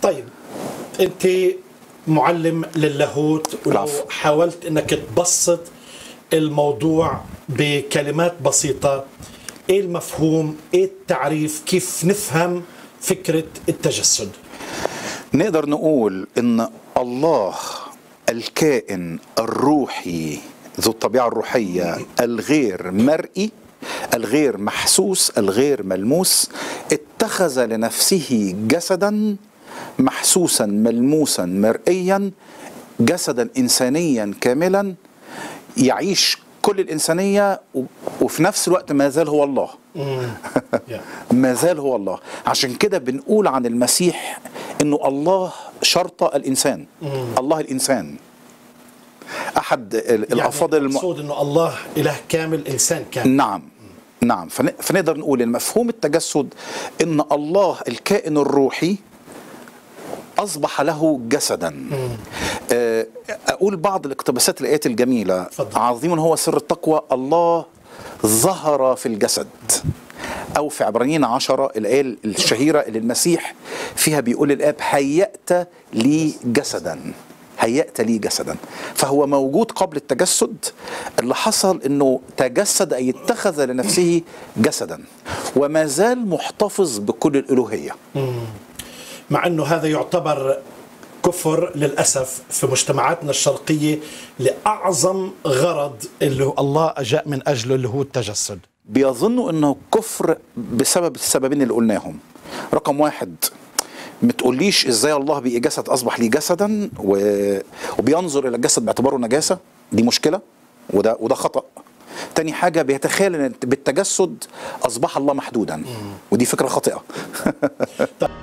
طيب انت معلم للاهوت ولو العفو. حاولت انك تبسط الموضوع بكلمات بسيطه ايه المفهوم ايه التعريف كيف نفهم فكره التجسد نقدر نقول ان الله الكائن الروحي ذو الطبيعه الروحيه الغير مرئي الغير محسوس الغير ملموس اتخذ لنفسه جسدا محسوسا ملموسا مرئيا جسدا انسانيا كاملا يعيش كل الانسانيه و- وفي نفس الوقت ما زال هو الله يا. ما زال هو الله عشان كده بنقول عن المسيح انه الله شرط الانسان الله الانسان احد ال- الافاضل يعني الم... المقصود انه الله اله كامل انسان كامل نعم نعم فن... فنقدر نقول ان مفهوم التجسد ان الله الكائن الروحي اصبح له جسدا آه، اقول بعض الاقتباسات الايات الجميله اتفضل. عظيم هو سر التقوى الله ظهر في الجسد او في عبرانيين عشرة الايه الشهيره اللي المسيح فيها بيقول الاب هيأت لي جسدا هيأت لي جسدا فهو موجود قبل التجسد اللي حصل انه تجسد اي اتخذ لنفسه جسدا وما زال محتفظ بكل الالوهيه مع انه هذا يعتبر كفر للاسف في مجتمعاتنا الشرقيه لاعظم غرض اللي هو الله جاء من اجله اللي هو التجسد بيظنوا انه كفر بسبب السببين اللي قلناهم رقم واحد ما تقوليش ازاي الله بقي جسد اصبح لي جسدا و... وبينظر الى الجسد باعتباره نجاسه دي مشكله وده وده خطا تاني حاجه بيتخيل ان بالتجسد اصبح الله محدودا ودي فكره خاطئه